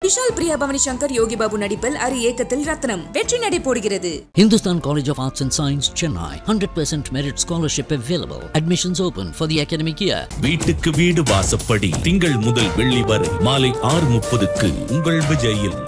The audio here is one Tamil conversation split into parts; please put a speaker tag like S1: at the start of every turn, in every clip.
S1: விஷால் பிரியா பவனி சங்கர் யோகி பாபு நடிப்பில் அரி ஏக்கத்தில் ரத்னம் வெற்றி நடை போடுகிறது
S2: Hindustan College of Arts and Science, Chennai. 100% merit scholarship available. Admissions open for the academic year.
S3: வீட்டுக்கு வீடு வாசப்படி திங்கள் முதல் வெள்ளி வரை மாலை ஆறு முப்பதுக்கு உங்கள் விஜயில்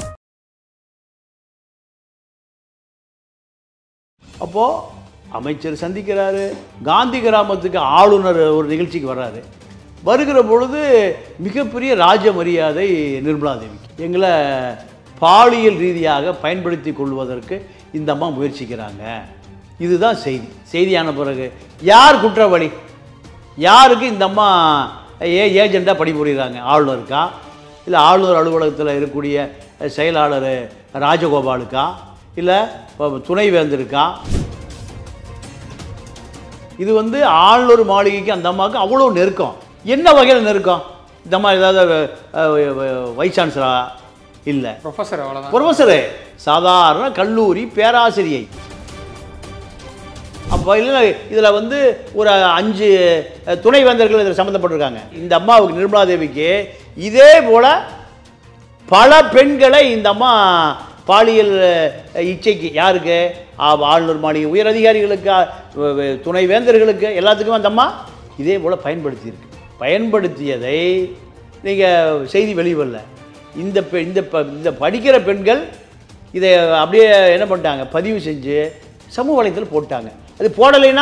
S4: அப்போது அமைச்சர் சந்திக்கிறாரு காந்தி கிராமத்துக்கு ஆளுநர் ஒரு நிகழ்ச்சிக்கு வர்றாரு வருகிற பொழுது மிகப்பெரிய ராஜ மரியாதை நிர்மலா தேவிக்கு எங்களை பாலியல் ரீதியாக பயன்படுத்தி கொள்வதற்கு இந்த அம்மா முயற்சிக்கிறாங்க இதுதான் செய்தி செய்தியான பிறகு யார் குற்றவாளி யாருக்கு இந்த அம்மா ஏ ஏஜெண்டாக பணிபுரிகிறாங்க ஆளுநருக்கா இல்லை ஆளுநர் அலுவலகத்தில் இருக்கக்கூடிய செயலாளர் ராஜகோபாலுக்கா இல்லை துணைவேந்தருக்கா இது வந்து ஆளுநர் மாளிகைக்கு அந்த அம்மாவுக்கு அவ்வளோ நெருக்கம் என்ன வகையில் நெருக்கம் இந்த அம்மா ஏதாவது வைஸ் சான்சலரா இல்லை
S5: ப்ரொஃபஸர் அவ்வளோதான்
S4: ப்ரொஃபஸரு சாதாரண கல்லூரி பேராசிரியை அப்போ இல்லை இதில் வந்து ஒரு அஞ்சு அஹ், துணைவேந்தர்கள் இதில் சம்மந்தப்பட்டிருக்காங்க இந்த அம்மாவுக்கு நிர்மலா தேவிக்கு இதே போல் பல பெண்களை இந்த அம்மா பாலியல் அஹ், இச்சைக்கு யாருக்கு ஆ- ஆளுநர் மாளிகை உயர் அதிகாரிகளுக்கு அஹ், வ- துணைவேந்தர்களுக்கு எல்லாத்துக்கும் அந்த அம்மா இதே போல் பயன்படுத்தியிருக்கு பயன்படுத்தியதை நீங்கள் செய்தி வெளிவரல இந்த பெ இந்த ப இந்த படிக்கிற பெண்கள் இதை அப்படியே என்ன பண்ணிட்டாங்க பதிவு செஞ்சு சமூக வலைத்தளத்தில் போட்டாங்க அது போடலைன்னா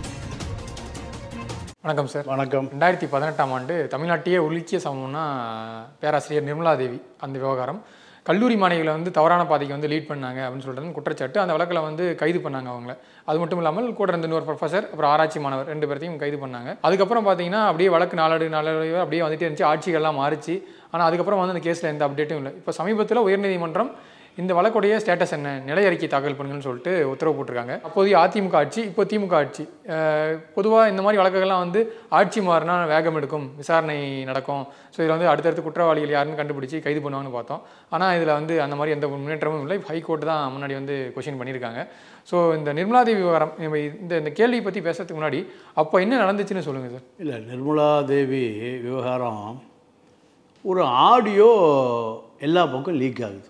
S5: வணக்கம் சார்
S4: வணக்கம்
S5: ரெண்டாயிரத்தி பதினெட்டாம் ஆண்டு தமிழ்நாட்டையே உலுக்கிய சமம்னா பேராசிரியர் நிர்மலா தேவி அந்த விவகாரம் கல்லூரி மாணவிகளை வந்து தவறான பாதைக்கு வந்து லீட் பண்ணாங்க அப்படின்னு சொல்கிறது குற்றச்சாட்டு அந்த வழக்கில் வந்து கைது பண்ணாங்க அவங்கள அது மட்டும் இல்லாமல் கூட இருந்த இன்னொரு ப்ரொஃபசர் அப்புறம் ஆராய்ச்சி மாணவர் ரெண்டு பேர்த்தையும் கைது பண்ணாங்க அதுக்கப்புறம் பார்த்தீங்கன்னா அப்படியே வழக்கு நாளடு நாளடு அப்படியே வந்துட்டே இருந்துச்சு ஆட்சிகள்லாம் மாறிச்சு ஆனால் அதுக்கப்புறம் வந்து அந்த கேஸில் எந்த அப்டேட்டும் இல்லை இப்போ சமீபத்தில் உயர்நீதிமன்றம் இந்த வழக்குடைய ஸ்டேட்டஸ் என்ன நிலை அறிக்கை தாக்கல் பண்ணுங்கன்னு சொல்லிட்டு உத்தரவு போட்டிருக்காங்க அப்போதைய அதிமுக ஆட்சி இப்போ திமுக ஆட்சி பொதுவாக இந்த மாதிரி வழக்குகள்லாம் வந்து ஆட்சி மாறினா வேகம் எடுக்கும் விசாரணை நடக்கும் ஸோ இதில் வந்து அடுத்தடுத்து குற்றவாளிகள் யாருன்னு கண்டுபிடிச்சி கைது பண்ணுவாங்கன்னு பார்த்தோம் ஆனால் இதில் வந்து அந்த மாதிரி எந்த முன்னேற்றமும் இல்லை ஹைகோர்ட் தான் முன்னாடி வந்து கொஷின் பண்ணியிருக்காங்க ஸோ இந்த நிர்மலாதேவி விவகாரம் நம்ம இந்த இந்த கேள்வியை பற்றி பேசுறதுக்கு முன்னாடி அப்போ என்ன நடந்துச்சுன்னு சொல்லுங்கள் சார்
S4: இல்லை நிர்மலா தேவி விவகாரம் ஒரு ஆடியோ எல்லா பக்கம் லீக் ஆகுது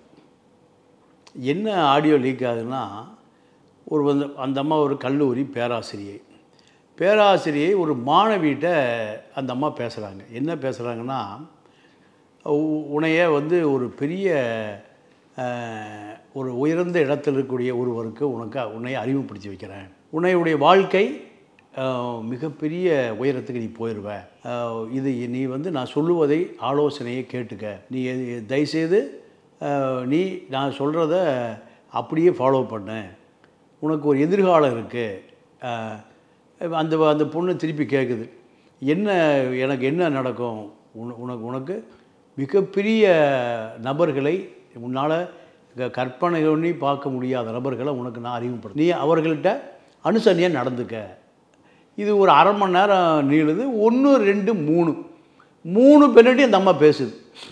S4: என்ன ஆடியோ லீக் ஆகுதுன்னா ஒரு வந்து அந்த அம்மா ஒரு கல்லூரி பேராசிரியை பேராசிரியை ஒரு மாணவிகிட்ட அந்த அம்மா பேசுகிறாங்க என்ன பேசுகிறாங்கன்னா உ- உன்னைய வந்து ஒரு பெரிய அஹ், ஒரு உயர்ந்த இடத்தில் இருக்கக்கூடிய ஒருவருக்கு உனக்கு உன்னை அறிமுகப்படுத்தி வைக்கிறேன் உன்னையுடைய வாழ்க்கை அஹ், மிகப்பெரிய உயரத்துக்கு நீ போயிடுவ அஹ், இது நீ வந்து நான் சொல்லுவதை ஆலோசனையை கேட்டுக்க நீ எது- தயவுசெய்து அஹ், நீ நான் சொல்கிறத அப்படியே ஃபாலோ பண்ணு உனக்கு ஒரு எதிர்காலம் இருக்குது அந்த அந்த பொண்ணு திருப்பி கேட்குது என்ன எனக்கு என்ன நடக்கும் உன உனக்கு உனக்கு மிகப்பெரிய நபர்களை உன்னால் கற்பனை பண்ணி பார்க்க முடியாத நபர்களை உனக்கு நான் அறிமுகப்படுத்த நீ அவர்கள்ட்ட அனுசரணையாக நடந்துக்க இது ஒரு அரை மணி நேரம் நீளுது ஒன்று ரெண்டு மூணு மூணு பெண்ணிட்டையும் அந்த அம்மா பேசுது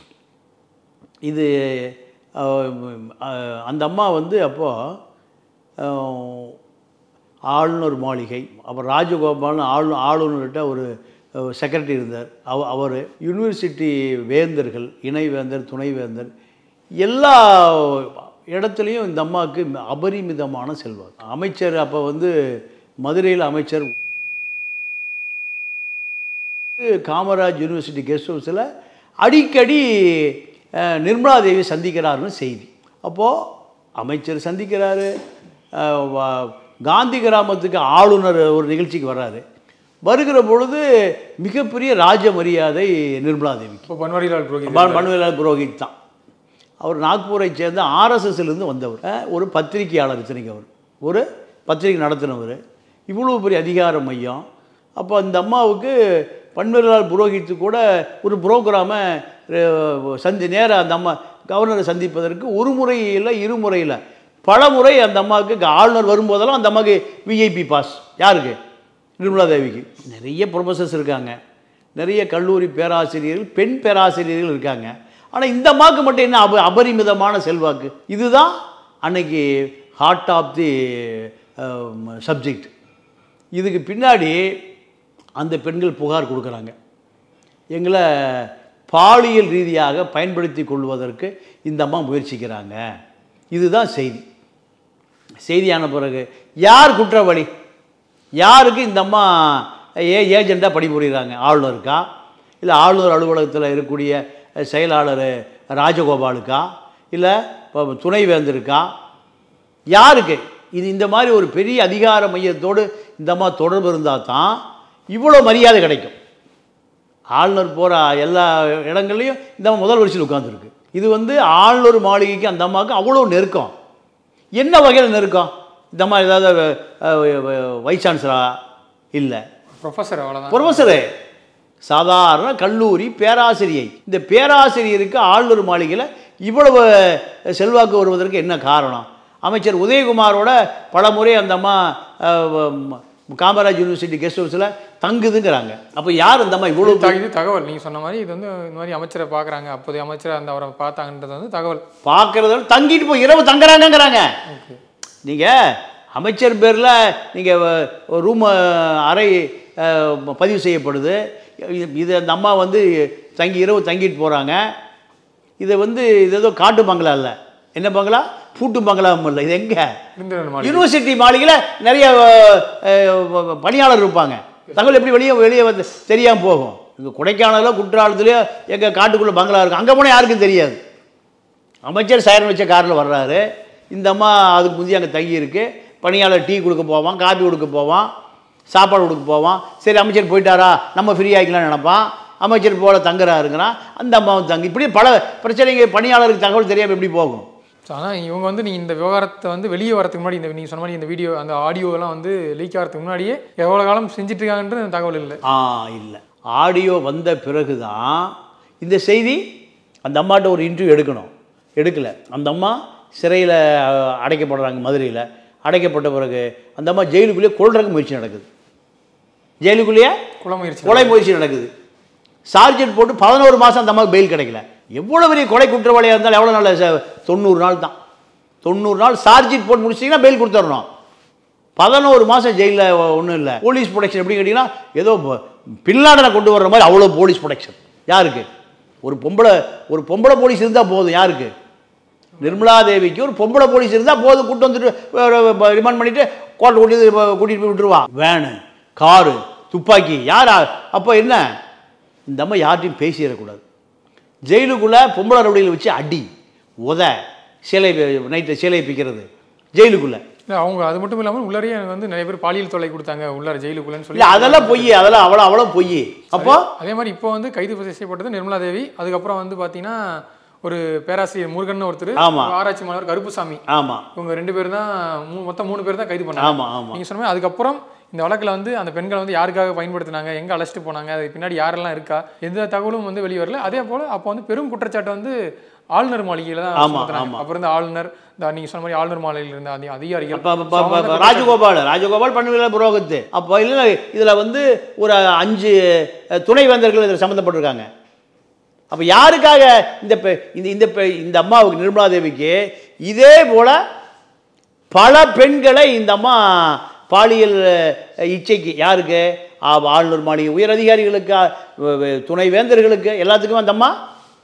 S4: இது அஹ், அஹ், அந்த அம்மா வந்து அப்போது ஆளுநர் மாளிகை அப்புறம் ராஜகோபால்னு ஆளு ஆளுநர்கிட்ட ஒரு செக்ரட்டரி இருந்தார் அவ அவர் யூனிவர்சிட்டி வேந்தர்கள் இணைவேந்தர் துணைவேந்தர் எல்லா இடத்துலையும் இந்த அம்மாவுக்கு அபரிமிதமான செல்வாக்கு அமைச்சர் அப்போ வந்து மதுரையில் அமைச்சர் காமராஜ் யூனிவர்சிட்டி கெஸ்ட் ஹவுஸில் அடிக்கடி அஹ், நிர்மலா தேவி சந்திக்கிறாருன்னு செய்தி அப்போது அமைச்சர் சந்திக்கிறாரு அஹ், வ- காந்தி கிராமத்துக்கு ஆளுநர் ஒரு நிகழ்ச்சிக்கு வர்றாரு வருகிற பொழுது மிகப்பெரிய ராஜ மரியாதை நிர்மலா தேவிக்கு
S5: இப்போ பன்வாரிலால் புரோஹித்
S4: ப- பன்வாரிலால் புரோஹித் தான் அவர் நாக்பூரை சேர்ந்த ஆர்எஸ்எஸ்லேருந்து வந்தவர் அஹ், ஒரு பத்திரிகையாளர் இத்தனைக்கு அவர் ஒரு பத்திரிகை நடத்தினவர் இவ்வளோ பெரிய அதிகார மையம் அப்போ அந்த அம்மாவுக்கு பன்வாரிலால் புரோஹித்து கூட ஒரு ப்ரோக்ராமை சந்தி நேராக அந்த அம்மா கவர்னரை சந்திப்பதற்கு ஒரு முறை இல்லை இருமுறை இல்லை பல முறை அந்த அம்மாவுக்கு ஆளுநர் வரும்போதெல்லாம் அந்த அம்மாவுக்கு விஐபி பாஸ் யாருக்கு நிர்மலா தேவிக்கு நிறைய ப்ரொஃபஸர்ஸ் இருக்காங்க நிறைய கல்லூரி பேராசிரியர்கள் பெண் பேராசிரியர்கள் இருக்காங்க ஆனால் இந்த அம்மாவுக்கு மட்டும் என்ன அப அபரிமிதமான செல்வாக்கு இதுதான் அன்னைக்கு ஹார்ட் ஆஃப் தி சப்ஜெக்ட் இதுக்கு பின்னாடி அந்த பெண்கள் புகார் கொடுக்குறாங்க எங்களை பாலியல் ரீதியாக பயன்படுத்தி கொள்வதற்கு இந்த அம்மா முயற்சிக்கிறாங்க இதுதான் செய்தி செய்தியான பிறகு யார் குற்றவாளி யாருக்கு இந்த அம்மா ஏ ஏஜெண்டாக பணிபுரிகிறாங்க ஆளுநருக்கா இல்லை ஆளுநர் அலுவலகத்தில் இருக்கக்கூடிய செயலாளர் ராஜகோபாலுக்கா இல்லை இப்போ துணைவேந்தருக்கா யாருக்கு இது இந்த மாதிரி ஒரு பெரிய அதிகார மையத்தோடு இந்த அம்மா தொடர்பு இருந்தால் தான் இவ்வளோ மரியாதை கிடைக்கும் ஆளுநர் போகிற எல்லா இடங்கள்லையும் இந்த அம்மா முதல் வரிசையில் உட்காந்துருக்கு இது வந்து ஆளுநர் மாளிகைக்கு அந்த அம்மாவுக்கு அவ்வளோ நெருக்கம் என்ன வகையில் நெருக்கம் இந்த அம்மா ஏதாவது வைஸ் சான்சலரா இல்லை
S5: ப்ரொஃபஸர் அவ்வளோதான்
S4: ப்ரொஃபஸரு சாதாரண கல்லூரி பேராசிரியை இந்த பேராசிரியருக்கு ஆளுநர் மாளிகையில் இவ்வளவு செல்வாக்கு வருவதற்கு என்ன காரணம் அமைச்சர் உதயகுமாரோட பல முறை அந்த அம்மா அஹ், ம- காமராஜ் யூனிவர்சிட்டி கெஸ்ட் ஹவுஸில் தங்குதுங்கிறாங்க அப்போ யார் அந்த அம்மா இவ்வளோ
S5: த- இது தகவல் நீங்கள் சொன்ன மாதிரி இது வந்து இந்த மாதிரி அமைச்சரை பார்க்குறாங்க அப்போதைய அமைச்சர் அந்த அவரை பார்த்தாங்கன்றது வந்து தகவல்
S4: பார்க்குறத தங்கிட்டு போய் இரவு தங்குறாங்கங்கிறாங்க நீங்கள் அமைச்சர் பேரில் நீங்கள் ரூம் அறை அஹ், பதிவு செய்யப்படுது இது- இது அந்த அம்மா வந்து தங்கி இரவு தங்கிட்டு போகிறாங்க இதை வந்து இது ஏதோ காட்டு பங்களா இல்லை என்ன பங்களா பூட்டு பங்களாவும் இல்லை இது எங்கே
S5: விருந்தினர் மாளிகை
S4: யூனிவர்சிட்டி மாளிகையில் நிறைய அஹ், பணியாளர் இருப்பாங்க தகவல் எப்படி வெளியே வெளியே வந்து தெரியாமல் போகும் இங்கே கொடைக்கானலில் குற்றாலத்துலேயோ எங்கள் காட்டுக்குள்ளே பங்களா இருக்கும் அங்கே போனால் யாருக்கும் தெரியாது அமைச்சர் சைரன் வச்ச காரில் வர்றாரு இந்த அம்மா அதுக்கு முந்தைய அங்கே தங்கி இருக்கு பணியாளர் டீ கொடுக்க போவான் காபி கொடுக்க போவான் சாப்பாடு கொடுக்க போவான் சரி அமைச்சர் போயிட்டாரா நம்ம ஃப்ரீ ஆகிக்கலாம்னு நினைப்பான் அமைச்சர் போல தங்குறாருங்கிறான் அந்த அம்மாவும் தங்கி இப்படி பல பிரச்சனைங்க பணியாளருக்கு தகவல் தெரியாமல் எப்படி போகும்
S5: ஆனால் இவங்க வந்து நீ இந்த விவகாரத்தை வந்து வெளியே வரதுக்கு முன்னாடி இந்த நீங்கள் சொன்ன மாதிரி இந்த வீடியோ அந்த ஆடியோலாம் வந்து லீக் ஆகிறதுக்கு முன்னாடியே எவ்வளோ காலம் செஞ்சுட்டு இருக்காங்கன்றது தகவல் இல்லை
S4: ஆ இல்லை ஆடியோ வந்த பிறகு தான் இந்த செய்தி அந்த அம்மாட்ட ஒரு இன்டர்வியூ எடுக்கணும் எடுக்கலை அந்த அம்மா சிறையில் அடைக்கப்படுறாங்க மதுரையில் அடைக்கப்பட்ட பிறகு அந்த அம்மா ஜெயிலுக்குள்ளேயே கொள்றதுக்கு முயற்சி நடக்குது ஜெயிலுக்குள்ளேயே
S5: குல முயற்சி
S4: கொலை முயற்சி நடக்குது சார்ஜென்ட் போட்டு பதினோரு மாதம் அந்த அம்மாவுக்கு பெயில் கிடைக்கல எவ்வளோ பெரிய கொலை குற்றவாளியாக இருந்தாலும் எவ்வளோ நாள் ச- தொண்ணூறு நாள் தான் தொண்ணூறு நாள் சார்ஜென்ட் போட்டு முடிச்சிட்டிங்கன்னா பெயில் கொடுத்துடணும் பதினோரு மாதம் ஜெயிலில் ஒன்றும் இல்லை போலீஸ் ப்ரொடெக்ஷன் எப்படி கேட்டிங்கன்னா ஏதோ ப- பின்லாடனை கொண்டு வர்ற மாதிரி அவ்வளோ போலீஸ் ப்ரொடெக்ஷன் யாருக்கு ஒரு பொம்பளை ஒரு பொம்பளை போலீஸ் இருந்தால் போதும் யாருக்கு நிர்மலா தேவிக்கு ஒரு பொம்பளை போலீஸ் இருந்தால் போதும் கூட்டு வந்துட்டு ரிமாண்ட் பண்ணிவிட்டு கோர்ட் கூட்டி கூட்டிகிட்டு போய் விட்டுருவான் வேனு காரு துப்பாக்கி யாரா அப்போ என்ன இந்த அம்மா யார்ட்டையும் பேசிடக்கூடாது ஜெயிலுக்குள்ளே பொம்பளை ரவுடிகளை வச்சு அடி உத சிலை நைட்டு சிலை பிக்கிறது ஜெயிலுக்குள்ளே
S5: இல்லை அவங்க அது மட்டும் இல்லாமல் உள்ளாரே எனக்கு வந்து நிறைய பேர் பாலியல் தொல்லை கொடுத்தாங்க உள்ளார ஜெயிலுக்குள்ளன்னு சொல்லி
S4: இல்லை அதெல்லாம் பொய் அதெல்லாம் அவ்வளோ அவ்வளோ பொய் அப்போ
S5: அதே மாதிரி இப்போ வந்து கைது செய்யப்பட்டது நிர்மலா தேவி அதுக்கப்புறம் வந்து பார்த்தீங்கன்னா ஒரு பேராசிரியர் முருகன் ஒருத்தர்
S4: ஆமா.
S5: ஒரு ஆராய்ச்சி மாணவர் கருப்புசாமி
S4: ஆமாம்
S5: இவங்க ரெண்டு பேர் தான் மூ- மொத்தம் மூணு பேர் தான் கைது பண்ணாங்க
S4: ஆமாம் ஆமாம்
S5: நீங்க சொன்ன மாதிரி அதுக்கப்புறம் இந்த வழக்குல வந்து அந்த பெண்களை வந்து யாருக்காக பயன்படுத்தினாங்க எங்க அழைச்சிட்டு போனாங்க அதுக்கு பின்னாடி யாரெல்லாம் இருக்கா எந்த தகவலும் வந்து வெளியே வரல அதே போல அப்போ வந்து பெரும் குற்றச்சாட்டு வந்து ஆளுநர் மாளிகையில தான்
S4: ஆமா,
S5: சுமத்துனாங்க.
S4: ஆமா.
S5: அப்ப இருந்த ஆளுநர் இந்த நீங்க சொன்ன மாதிரி ஆளுநர் மாளிகையில் இருந்த அதி- அதிகாரிகள்
S4: அப்ப- அப்ப- அப்ப-
S5: அவங்க
S4: அப்ப
S5: தான்
S4: ராஜகோபால் ராஜகோபால் பண்ணுவில புரோகத்து அப்போ இல்லை இதில் வந்து ஒரு அஞ்சு அஹ், துணைவேந்தர்கள் இதில் சம்மந்தப்பட்டிருக்காங்க அப்போ யாருக்காக இந்த பெ- இந்த இந்த பெ- இந்த அம்மாவுக்கு நிர்மலா தேவிக்கு இதே போல பல பெண்களை இந்த அம்மா பாலியல் அஹ், இச்சைக்கு யாருக்கு ஆ, ஆளுநர் மாளிகை உயர் அதிகாரிகளுக்கு அஹ், வ- வ- துணைவேந்தர்களுக்கு எல்லாத்துக்கும் அந்த அம்மா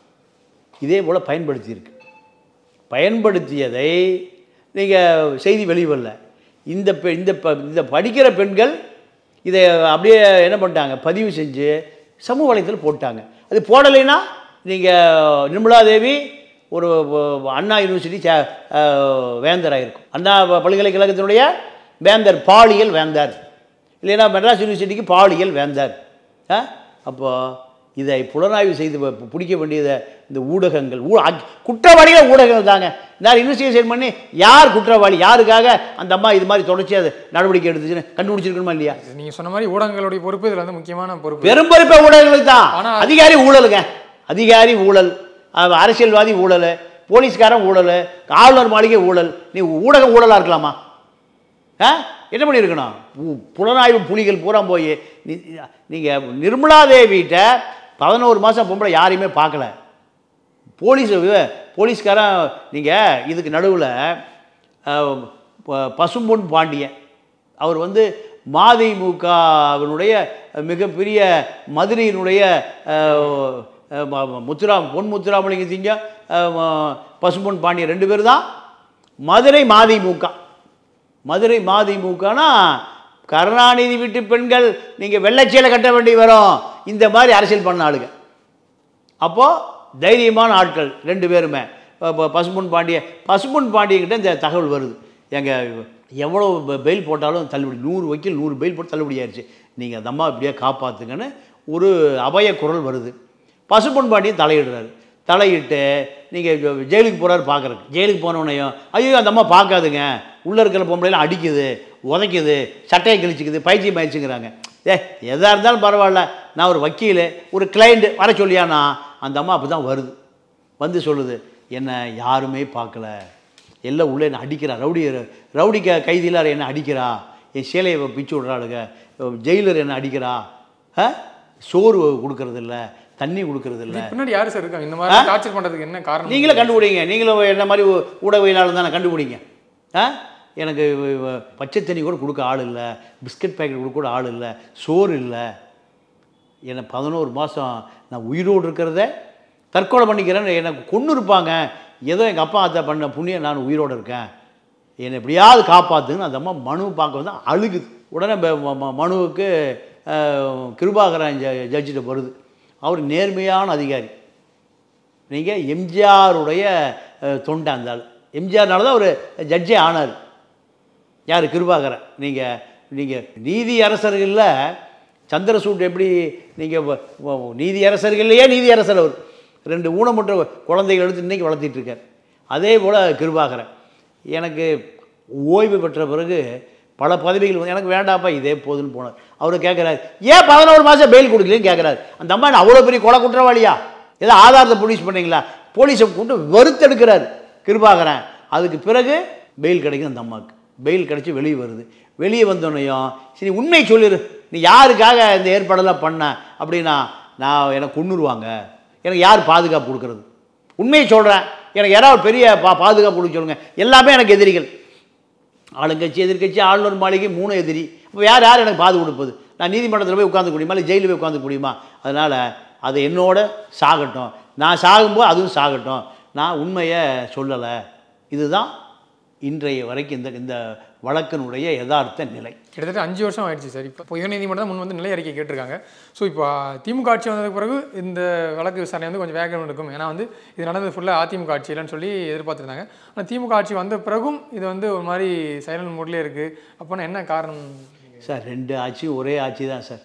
S4: இதே போல் பயன்படுத்தியிருக்கு பயன்படுத்தியதை நீங்கள் செய்தி வெளிவரல இந்த பெ- இந்த ப- இந்த படிக்கிற பெண்கள் இதை அப்படியே என்ன பண்ணிட்டாங்க பதிவு செஞ்சு சமூக வலைத்தளத்தில் போட்டாங்க அது போடலைன்னா நீங்கள் நிர்மலா தேவி ஒரு வ- அண்ணா யூனிவர்சிட்டி சே அஹ், வேந்தராக இருக்கும் அண்ணா ப- பல்கலைக்கழகத்தினுடைய வேந்தர் பாலியல் வேந்தர் இல்லைன்னா மெட்ராஸ் யூனிவர்சிட்டிக்கு பாலியல் வேந்தர் ஆ அப்போ இதை புலனாய்வு செய்து ப- பிடிக்க வேண்டியதை இந்த ஊடகங்கள் ஊ அக்- குற்றவாளிகள் ஊடகங்கள் தாங்க நான் இன்வெஸ்டிகேஷன் பண்ணி யார் குற்றவாளி யாருக்காக அந்த அம்மா இது மாதிரி தொடர்ச்சியாக நடவடிக்கை எடுத்துச்சுன்னு கண்டுபிடிச்சிருக்கணுமா இல்லையா
S5: நீங்க சொன்ன மாதிரி ஊடகங்களுடைய பொறுப்பு இதுல வந்து முக்கியமான பொறுப்பு
S4: பெரும் பொறுப்பை ஊடகங்களுக்கு தான்
S5: ஆனா-
S4: அதிகாரி ஊழலுங்க அதிகாரி ஊழல் அஹ் அரசியல்வாதி ஊழல் போலீஸ்காரன் ஊழல் ஆளுநர் மாளிகை ஊழல் நீ ஊடக ஊழலாக இருக்கலாமா ஆ என்ன பண்ணியிருக்கணும் பு- புலனாய்வு புலிகள் பூரா போய் நீ நீங்கள் நிர்மலா தேவிகிட்ட பதினோரு மாதம் பொம்பளை யாரையுமே பார்க்கல போலீஸ் இவ- போலீஸ்காரன் நீங்கள் இதுக்கு நடுவில் பசும்பொன் பாண்டியன் அவர் வந்து மதிமுகவினுடைய மிகப்பெரிய மதுரையினுடைய அஹ், அஹ், ம- ம- முத்துரா பொன் முத்துராமலிங்க சிங்கம் அஹ், ம- பசும்பொன் பாண்டியன் ரெண்டு பேர் தான் மதுரை மதிமுக மதுரை மதிமுகனா கருணாநிதி வீட்டு பெண்கள் நீங்கள் வெள்ளைச்சீலை கட்ட வேண்டி வரும் இந்த மாதிரி அரசியல் பண்ண ஆளுங்க அப்போது தைரியமான ஆட்கள் ரெண்டு பேருமே இப்போ பசும்பொன் பாண்டிய பசும்பொன் பாண்டியங்கிட்ட இந்த தகவல் வருது எங்கள் எவ்வளோ பெ- பெயில் போட்டாலும் தள்ளுபடி நூறு வக்கீல் நூறு பெயில் போட்டு தள்ளுபடி ஆயிடுச்சு நீங்கள் அந்த அம்மா இப்படியே காப்பாற்றுங்கன்னு ஒரு அபய குரல் வருது பசும்பொன் பாண்டியன் தலையிடுறாரு தலையிட்டு நீங்கள் ஜெயிலுக்கு போகிறாரு பார்க்குறக்கு ஜெயிலுக்கு போனவனையும் ஐயோ அந்த அம்மா பார்க்காதுங்க உள்ளே இருக்கிற பொம்பளைலாம் அடிக்குது உதைக்குது சட்டையை கிழிச்சிக்குது பயிற்சியம் ஆயிடுச்சுங்கிறாங்க ஏ எதாக இருந்தாலும் பரவாயில்ல நான் ஒரு வக்கீல் ஒரு கிளைண்ட் வர சொல்லியானா அந்த அம்மா அப்படி தான் வருது வந்து சொல்லுது என்ன யாருமே பார்க்கல எல்லாம் உள்ளே என்ன அடிக்கிறா ரவுடி ரவுடி க கைதியில் என்ன அடிக்கிறா என் சேலையை பிச்சு விட்றாளுங்க ஜெயிலர் என்ன அடிக்கிறா ஆ சோறு கொடுக்கறது இல்ல தண்ணி கொடுக்கறது இல்ல
S5: பின்னாடி யாரு சார் இருக்காங்க இந்த மாதிரி டார்ச்சர் பண்றதுக்கு என்ன காரணம்
S4: நீங்களே கண்டுபிடிங்க நீங்களும் என்ன மாதிரி ஊ- ஊடகவியலாளர் தானே கண்டுபிடிங்க ஆ எனக்கு வ- வ- பச்சை தண்ணி கூட கொடுக்க ஆள் இல்லை பிஸ்கட் பாக்கெட் கொடுக்க கூட ஆள் இல்லை சோறு இல்லை என்னை பதினோரு மாதம் நான் உயிரோடு இருக்கிறத தற்கொலை பண்ணிக்கிறேன்னு எனக்கு கொன்று இருப்பாங்க ஏதோ எங்கள் அப்பா அத்தை பண்ண புண்ணியம் நான் உயிரோடு இருக்கேன் என்னை எப்படியாவது காப்பாற்றுன்னு அந்த அம்மா மனு பார்க்க வந்து அழுகுது உடனே ப- ம- ம- மனுவுக்கு அஹ், கிருபாகரன் ஜ ஜட்ஜிட்ட வருது அவர் நேர்மையான அதிகாரி நீங்கள் எம்ஜிஆருடைய அஹ், தொண்டை அந்த ஆள் எம்ஜிஆர்னால தான் ஒரு ஜட்ஜே ஆனார் யார் கிருபாகரன் நீங்கள் நீங்கள் நீதி அரசர்களில் சந்திரசூட் எப்படி நீங்கள் நீதி அரசர்களையே நீதி அரசர் அவர் ரெண்டு ஊனமுற்ற குழந்தைகள் எடுத்து இன்றைக்கி வளர்த்திட்டு இருக்கார் அதே போல் கிருபாகரன் எனக்கு ஓய்வு பெற்ற பிறகு பல பதவிகள் வந்து எனக்கு வேண்டாப்பா இதே போதுன்னு போனார் அவர் கேட்குறாரு ஏன் பதினோரு மாதம் பெயில் கொடுக்கலன்னு கேட்குறாரு அந்த அம்மா என்ன அவ்வளோ பெரிய கொலை குற்றவாளியா ஏதோ ஆதாரத்தை போலீஸ் பண்ணீங்களா போலீஸை கூட்டு வறுத்தெடுக்கிறார் கிருபாகரன் அதுக்கு பிறகு பெயில் கிடைக்கும் அந்த அம்மாவுக்கு பெயில் கிடச்சி வெளியே வருது வெளியே வந்தோடனையும் சரி உண்மை சொல்லிடு நீ யாருக்காக இந்த ஏற்பாடெல்லாம் பண்ண அப்படின்னா நான் எனக்கு கொன்னுருவாங்க எனக்கு யார் பாதுகாப்பு கொடுக்கறது உண்மையை சொல்கிறேன் எனக்கு யாராவது பெரிய பா பாதுகாப்பு கொடுக்க சொல்லுங்க எல்லாமே எனக்கு எதிரிகள் ஆளுங்கட்சி எதிர்க்கட்சி ஆளுநர் மாளிகை மூணு எதிரி அப்போ யார் யார் எனக்கு பாது கொடுப்பது நான் நீதிமன்றத்தில் போய் உட்காந்து முடியுமா இல்லை ஜெயிலில் போய் உட்காந்து முடியுமா அதனால் அது என்னோட சாகட்டும் நான் சாகும்போது அதுவும் சாகட்டும் நான் உண்மையை சொல்லலை இதுதான் இன்றைய வரைக்கும் இந்த இந்த வழக்கினுடைய யதார்த்த நிலை
S5: கிட்டத்தட்ட அஞ்சு வருஷம் ஆயிடுச்சு சார் இப்போ உயர்நீதிமன்றம் முன் வந்து நிலை அறிக்கை கேட்டிருக்காங்க ஸோ இப்போ திமுக ஆட்சி வந்ததுக்கு பிறகு இந்த வழக்கு விசாரணை வந்து கொஞ்சம் வேகம் எடுக்கும் ஏன்னா வந்து இது நடந்தது ஃபுல்லாக அதிமுக ஆட்சி இல்லைன்னு சொல்லி எதிர்பார்த்துருந்தாங்க ஆனால் திமுக ஆட்சி வந்த பிறகும் இது வந்து ஒரு மாதிரி சைலண்ட் மூட்லேயே இருக்குது அப்போனா என்ன காரணம்
S4: சார் ரெண்டு ஆட்சி ஒரே ஆட்சி தான் சார்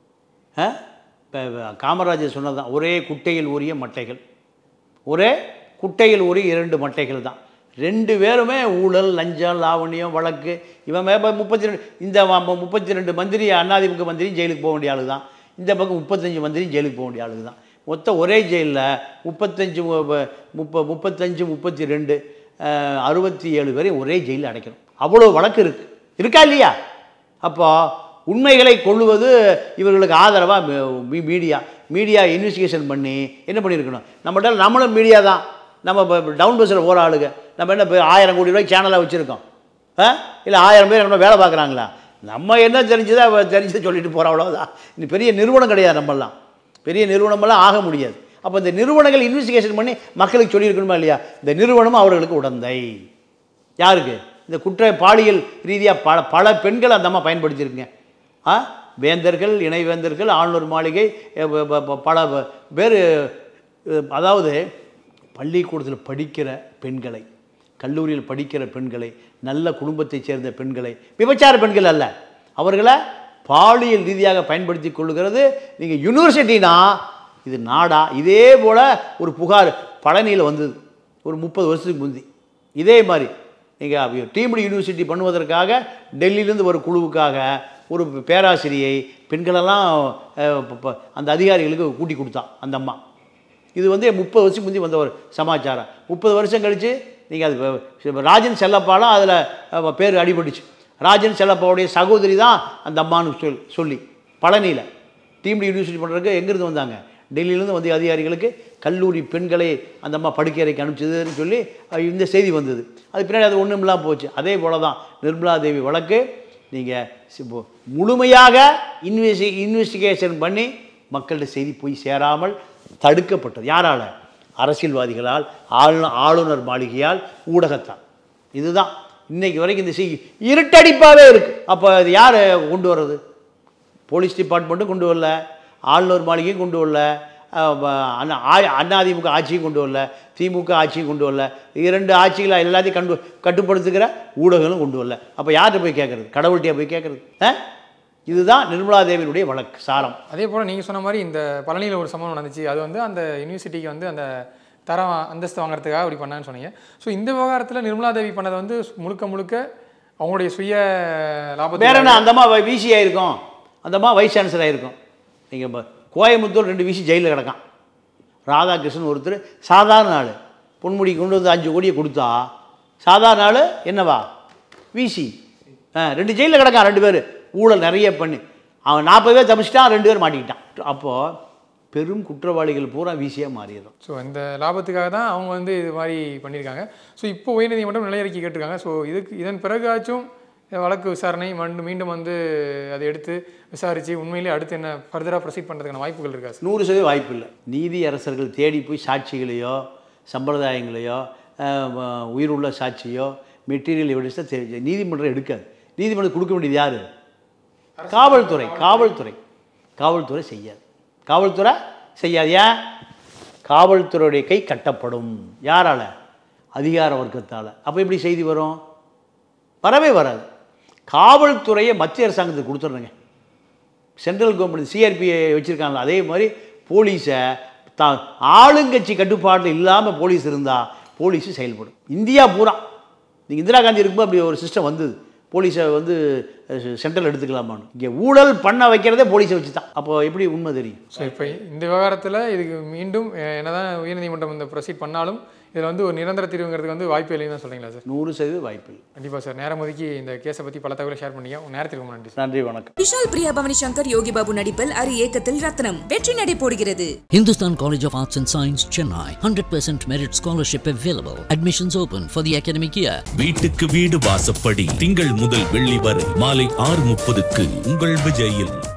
S4: ஆ இப்போ காமராஜர் சொன்னது ஒரே குட்டையில் ஊறிய மட்டைகள் ஒரே குட்டையில் ஊறிய இரண்டு மட்டைகள் தான் ரெண்டு பேருமே ஊழல் லஞ்சம் லாவண்யம் வழக்கு இவன் மே முப்பத்தி ரெண்டு இந்த வ- முப்பத்தி ரெண்டு மந்திரி அண்ணாதிமுக மந்திரியும் ஜெயிலுக்கு போக வேண்டிய ஆளு தான் இந்த பக்கம் முப்பத்தஞ்சு மந்திரியும் ஜெயிலுக்கு போக வேண்டிய ஆளு தான் மொத்தம் ஒரே ஜெயிலில் முப்பத்தஞ்சு மு- ப- முப்ப முப்பத்தஞ்சு முப்பத்தி ரெண்டு அஹ், அறுபத்தி ஏழு பேரையும் ஒரே ஜெயிலில் அடைக்கணும் அவ்வளோ வழக்கு இருக்குது இருக்கா இல்லையா அப்போ உண்மைகளை கொள்ளுவது இவர்களுக்கு ஆதரவாக மீடியா மீடியா இன்வெஸ்டிகேஷன் பண்ணி என்ன பண்ணியிருக்கணும் நம்மகிட்ட நம்மளும் மீடியா தான் நம்ம இப்போ டவுன் பஸ்ஸில் போகிற ஆளுங்க நம்ம என்ன இப்போ ஆயிரம் கோடி ரூபாய் சேனலாக வச்சுருக்கோம் ஆ இல்லை ஆயிரம் பேர் நம்ம வேலை பார்க்குறாங்களா நம்ம என்ன தெரிஞ்சதோ அவ தெரிஞ்சதை சொல்லிட்டு போகிறோம் அவ்வளோதான் இந்த பெரிய நிறுவனம் கிடையாது நம்மெல்லாம் பெரிய நிறுவனமெல்லாம் ஆக முடியாது அப்போ இந்த நிறுவனங்கள் இன்வெஸ்டிகேஷன் பண்ணி மக்களுக்கு சொல்லியிருக்கணுமா இல்லையா இந்த நிறுவனமும் அவர்களுக்கு உடந்தை யாருக்கு இந்த குற்ற பாலியல் ரீதியாக பல பல பெண்கள் அந்த அம்மா பயன்படுத்தியிருக்குங்க ஆ வேந்தர்கள் இணைவேந்தர்கள் ஆளுநர் மாளிகை எ, ப- ப- ப- பல பேர் அதாவது பள்ளிக்கூடத்தில் படிக்கிற பெண்களை கல்லூரியில் படிக்கிற பெண்களை நல்ல குடும்பத்தைச் சேர்ந்த பெண்களை விபச்சார பெண்கள் அல்ல அவர்களை பாலியல் ரீதியாக பயன்படுத்தி கொள்ளுகிறது நீங்கள் யூனிவர்சிட்டினா இது நாடா இதே போல் ஒரு புகார் பழனியில் வந்தது ஒரு முப்பது வருஷத்துக்கு முந்தி இதே மாதிரி நீங்கள் டீம்டு யூனிவர்சிட்டி பண்ணுவதற்காக டெல்லியிலேருந்து ஒரு குழுவுக்காக ஒரு பேராசிரியை பெண்களெல்லாம் அஹ், ப- ப- அந்த அதிகாரிகளுக்கு கூட்டி கொடுத்தான் அந்த அம்மா இது வந்து முப்பது வருஷம் முந்தி வந்த ஒரு சமாச்சாரம் முப்பது வருஷம் கழித்து நீங்கள் அது வ- ராஜன் செல்லப்பாலாம் அதில் பேர் அடிபட்டுச்சு ராஜன் செல்லப்பாவுடைய சகோதரி தான் அந்த அம்மான்னு சொல் சொல்லி பழனியில் டீம்டு யூனிவர்சிட்டி பண்ணுறதுக்கு எங்கேருந்து வந்தாங்க டெல்லியிலேருந்து வந்த அதிகாரிகளுக்கு கல்லூரி பெண்களை அந்த அம்மா படுக்கையறைக்கு அனுப்பிச்சதுன்னு சொல்லி அஹ், இந்த செய்தி வந்தது அது பின்னாடி அது ஒன்றும் இல்லாமல் போச்சு அதே போல் தான் நிர்மலா தேவி வழக்கு நீங்கள் முழுமையாக இன்வெஸ்டி இன்வெஸ்டிகேஷன் பண்ணி மக்கள்கிட்ட செய்தி போய் சேராமல் தடுக்கப்பட்டது யாரால அரசியல்வாதிகளால் ஆளுநர் ஆளுநர் மாளிகையால் ஊடகத்தால் இதுதான் இன்னைக்கு வரைக்கும் இந்த செய்தி இருட்டடிப்பாகவே இருக்குது அப்போ அது யார் கொண்டு வர்றது போலீஸ் டிபார்ட்மெண்ட்டும் கொண்டு வரல ஆளுநர் மாளிகையும் கொண்டு வரல அஹ் வ- அண்ணா ஆ- அதிமுக ஆட்சியும் கொண்டு வரல திமுக ஆட்சியும் கொண்டு வரல இரண்டு ஆட்சிகளை எல்லாத்தையும் கண்டு கட்டுப்படுத்துகிற ஊடகங்களும் கொண்டு வரல அப்போ யார்கிட்ட போய் கேட்குறது கடவுள்கிட்டயா போய் கேட்குறது ஆ இதுதான் நிர்மலா தேவியினுடைய வழக்கு சாரம்
S5: அதே போல் நீங்கள் சொன்ன மாதிரி இந்த பழனியில் ஒரு சம்பவம் நடந்துச்சு அது வந்து அந்த யூனிவர்சிட்டிக்கு வந்து அந்த தரம் அந்தஸ்து வாங்குறதுக்காக அப்படி பண்ணான்னு சொன்னீங்க ஸோ இந்த விவகாரத்தில் நிர்மலா தேவி பண்ணது வந்து முழுக்க முழுக்க அவங்களுடைய சுய லாபத்தை
S4: வேற என்ன அந்தம்மா விசி ஆயிருக்கும் அந்தம்மா வைஸ் சான்சலர் ஆயிருக்கும் நீங்கள் கோயம்புத்தூர் ரெண்டு விசி ஜெயிலில் கிடக்கான் ராதாகிருஷ்ணன் ஒருத்தர் சாதாரண ஆள் பொன்முடி கொண்டு வந்து அஞ்சு கோடியை கொடுத்தா சாதாரண ஆள் என்னவா விசி ஆ ரெண்டு ஜெயிலில் கிடக்கான் ரெண்டு பேர் ஊழல் நிறைய பண்ணி அவன் நாற்பது பேர் தப்பிச்சிட்டான் ரெண்டு பேர் மாட்டிக்கிட்டான் அப்போது பெரும் குற்றவாளிகள் பூரா விசியாக மாறிடுறோம்
S5: ஸோ இந்த லாபத்துக்காக தான் அவங்க வந்து இது மாதிரி பண்ணியிருக்காங்க ஸோ இப்போ உயர்நீதிமன்றம் நிலையறிக்கை கேட்டிருக்காங்க ஸோ இதுக்கு இதன் பிறகாச்சும் வழக்கு விசாரணை மண்டு மீண்டும் வந்து அதை எடுத்து விசாரித்து உண்மையிலே அடுத்து என்ன ஃபர்தராக ப்ரொசீட் பண்ணுறதுக்கான வாய்ப்புகள் இருக்கா சார்
S4: நூறு சதவீதம் வாய்ப்பு இல்லை நீதி அரசர்கள் தேடி போய் சாட்சிகளையோ சம்பிரதாயங்களையோ அஹ், வ- உயிருள்ள சாட்சியோ மெட்டீரியல் எவிடன்ஸை தே நீதிமன்றம் எடுக்காது நீதிமன்றம் கொடுக்க வேண்டியது யார் காவல்துறை காவல்துறை காவல்துறை செய்யாது காவல்துறை செய்யாது ஏன் காவல்துறையுடைய கை கட்டப்படும் யாரால அதிகார வர்க்கத்தால் அப்போ எப்படி செய்தி வரும் வரவே வராது காவல்துறையை மத்திய அரசாங்கத்துக்கு கொடுத்துட்றேங்க சென்ட்ரல் கவர்மெண்ட் சிஆர்பிஐ வச்சுருக்காங்களா அதே மாதிரி போலீஸை த ஆளுங்கட்சி கட்டுப்பாட்டில் இல்லாமல் போலீஸ் இருந்தால் போலீஸு செயல்படும் இந்தியா பூரா நீங்கள் இந்திரா காந்தி இருக்கும்போது அப்படி ஒரு சிஸ்டம் வந்தது போலீஸை வந்து சென்ட்ரல் எடுத்துக்கலாமான்னு இங்கே ஊழல் பண்ண வைக்கிறதே போலீஸை வச்சு தான் அப்போ எப்படி உண்மை தெரியும்
S5: ஸோ இப்போ இந்த விவகாரத்தில் இதுக்கு மீண்டும் அஹ், என்னதான் உயர்நீதிமன்றம் இந்த ப்ரொசீட் பண்ணாலும் இதில் வந்து ஒரு நிரந்தர தீர்வுங்கிறதுக்கு வந்து வாய்ப்பு இல்லைன்னு தான் சொல்கிறீங்களா சார்
S4: நூறு சதவீதம் வாய்ப்பு இல்லை
S5: கண்டிப்பாக சார் நேரம் ஒதுக்கி இந்த கேஸை பற்றி பல தகவலை ஷேர் பண்ணீங்க உங்கள் நேரத்திற்கு ரொம்ப நன்றி சார்
S4: நன்றி வணக்கம்
S1: விஷால் பிரியா பவனி சங்கர் யோகி பாபு நடிப்பில் அரி ஏக்கத்தில் ரத்னம் வெற்றி நடை போடுகிறது
S2: Hindustan College of Arts and Science, Chennai. 100% merit scholarship available. Admissions open for the academic year.
S3: வீட்டுக்கு வீடு வாசப்படி திங்கள் முதல் வெள்ளி வரை மாலை ஆறு முப்பதுக்கு உங்கள் விஜயில்